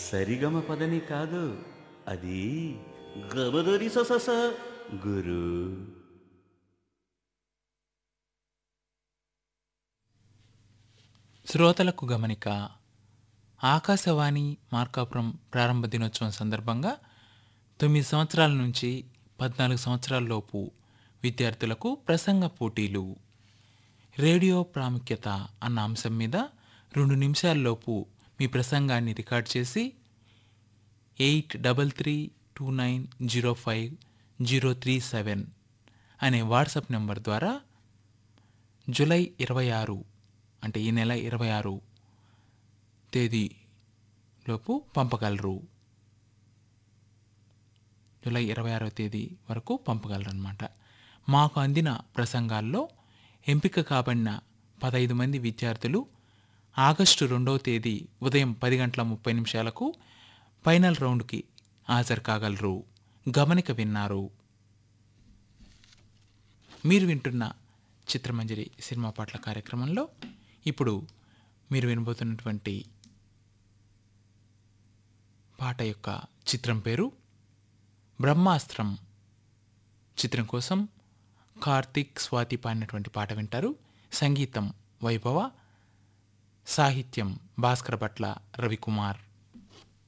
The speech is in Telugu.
సరిగమ పదని కాదు అది గమదరి ససస గురు శ్రోతలకు గమనిక ఆకాశవాణి మార్కాపురం ప్రారంభ దినోత్సవం సందర్భంగా తొమ్మిది సంవత్సరాల నుంచి పద్నాలుగు సంవత్సరాల లోపు విద్యార్థులకు ప్రసంగ పోటీలు రేడియో ప్రాముఖ్యత అన్న అంశం మీద రెండు నిమిషాల్లోపు మీ ప్రసంగాన్ని రికార్డ్ చేసి eight double three two nine zero five zero three seven అనే వాట్సాప్ నెంబర్ ద్వారా జూలై ఇరవై ఆరు అంటే ఈ నెల ఇరవై ఆరు తేదీలోపు పంపగలరు జూలై ఇరవై ఆరవ తేదీ వరకు పంపగలరు అనమాట మాకు అందిన ప్రసంగాల్లో ఎంపిక కాబడిన పదహైదు మంది విద్యార్థులు ఆగస్టు రెండవ తేదీ ఉదయం పది గంటల ముప్పై నిమిషాలకు ఫైనల్ రౌండ్కి హాజరు కాగలరు గమనిక విన్నారు మీరు వింటున్న చిత్రమంజరి సినిమా పాటల కార్యక్రమంలో ఇప్పుడు మీరు వినబోతున్నటువంటి పాట యొక్క చిత్రం పేరు బ్రహ్మాస్త్రం చిత్రం కోసం కార్తిక్ స్వాతి పాడినటువంటి పాట వింటారు సంగీతం వైభవ సాహిత్యం భాస్కర్ భట్ల రవికుమార్